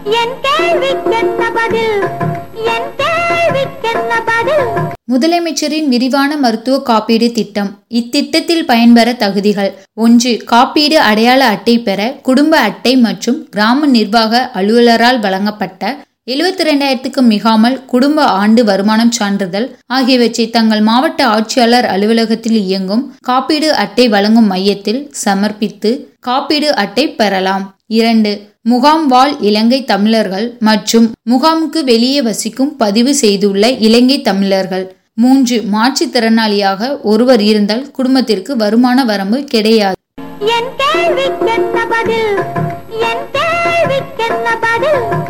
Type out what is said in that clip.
என் கேள்விக்கென்ன பதில் என் கேள்விக்கென்ன பதில் முதலமைச்சரின் விரிவான மருத்துவ காப்பீடு திட்டம் இத்திட்டத்தில் பயன்பெற தகுதிகள் ஒன்று காப்பீடு அடையாள அட்டை பெற குடும்ப அட்டை மற்றும் கிராம நிர்வாக அலுவலரால் வழங்கப்பட்ட எழுபத்தி ரெண்டாயிரத்துக்கும் மிகாமல் குடும்ப ஆண்டு வருமானம் சான்றிதழ் ஆகியவற்றை தங்கள் மாவட்ட ஆட்சியாளர் அலுவலகத்தில் இயங்கும் காப்பீடு அட்டை வழங்கும் மையத்தில் சமர்ப்பித்து காப்பீடு அட்டை பெறலாம் இரண்டு முகாம் வாழ் இலங்கை தமிழர்கள் மற்றும் முகாமுக்கு வெளியே வசிக்கும் பதிவு செய்துள்ள இலங்கை தமிழர்கள் மூன்று மாற்றுத்திறனாளியாக ஒருவர் இருந்தால் குடும்பத்திற்கு வருமான வரம்பு கிடையாது என் கேள்விக்கென்ன பதில் என் கேள்விக்கென்ன பதில்